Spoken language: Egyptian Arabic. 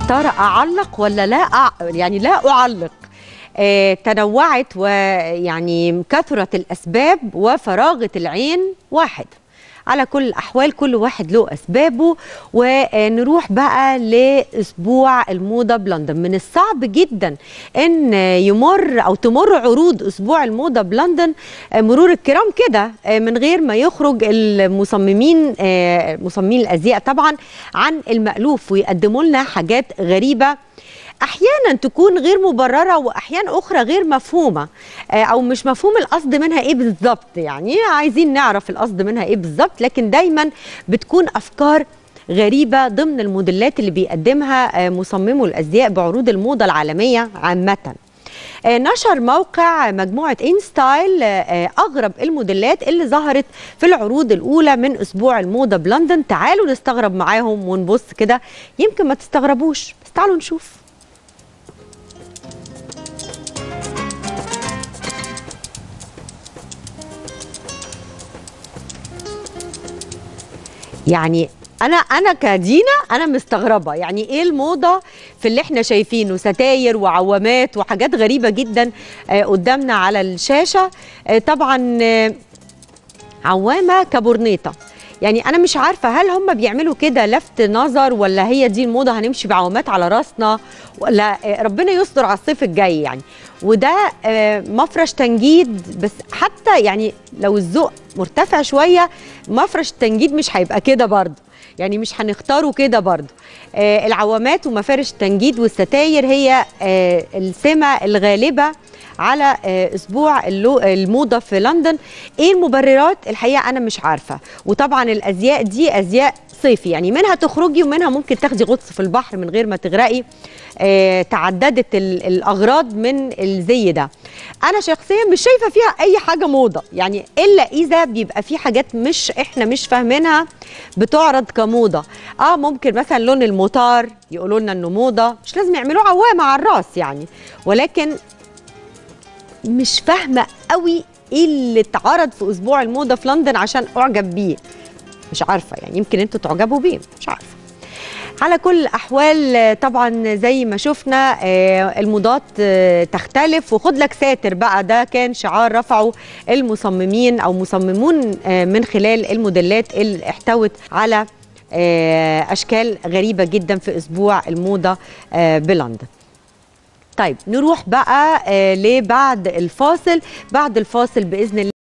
محتاره اعلق ولا لا أع... يعني لا اعلق آه، تنوعت ويعني كثرت الاسباب وفراغه العين واحد على كل الاحوال كل واحد له اسبابه ونروح بقى لاسبوع الموضه بلندن من الصعب جدا ان يمر او تمر عروض اسبوع الموضه بلندن مرور الكرام كده من غير ما يخرج المصممين مصممين الازياء طبعا عن المالوف ويقدموا لنا حاجات غريبه احيانا تكون غير مبرره واحيان اخرى غير مفهومه او مش مفهوم القصد منها ايه بالظبط يعني عايزين نعرف القصد منها ايه بالظبط لكن دايما بتكون افكار غريبه ضمن الموديلات اللي بيقدمها مصممو الازياء بعروض الموضه العالميه عامه نشر موقع مجموعة إنستايل أغرب الموديلات اللي ظهرت في العروض الأولى من أسبوع الموضة بلندن تعالوا نستغرب معاهم ونبص كده يمكن ما تستغربوش بس تعالوا نشوف يعني انا انا كدينا انا مستغربه يعني ايه الموضه في اللي احنا شايفينه ستاير وعوامات وحاجات غريبه جدا قدامنا على الشاشه طبعا عوامه كبورنيطه يعني انا مش عارفه هل هم بيعملوا كده لفت نظر ولا هي دي الموضه هنمشي بعوامات على راسنا ولا ربنا يستر على الصيف الجاي يعني وده مفرش تنجيد بس حتى يعني لو الذوق مرتفع شويه مفرش التنجيد مش هيبقى كده برضه يعني مش هنختاره كده برضه آه العوامات ومفارش التنجيد والستاير هي آه السمه الغالبه على آه اسبوع الموضه في لندن ايه المبررات الحقيقه انا مش عارفه وطبعا الازياء دي ازياء صيفي يعني منها تخرجي ومنها ممكن تاخدي غطس في البحر من غير ما تغرقي آه تعددت الاغراض من الزي ده انا شخصيا مش شايفه فيها اي حاجه موضه يعني الا اذا بيبقى في حاجات مش احنا مش فاهمينها بتعرض كموضه اه ممكن مثلا لون المطار يقولوا لنا انه موضه مش لازم يعملوه عوامه على الراس يعني ولكن مش فاهمه قوي ايه اللي اتعرض في اسبوع الموضه في لندن عشان اعجب بيه مش عارفه يعني يمكن انتوا تعجبوا بيه مش عارفه على كل الاحوال طبعا زي ما شفنا الموضات تختلف وخد لك ساتر بقى ده كان شعار رفعه المصممين او مصممون من خلال الموديلات اللي احتوت على اشكال غريبه جدا في اسبوع الموضه بلندن طيب نروح بقى لبعد الفاصل بعد الفاصل باذن الله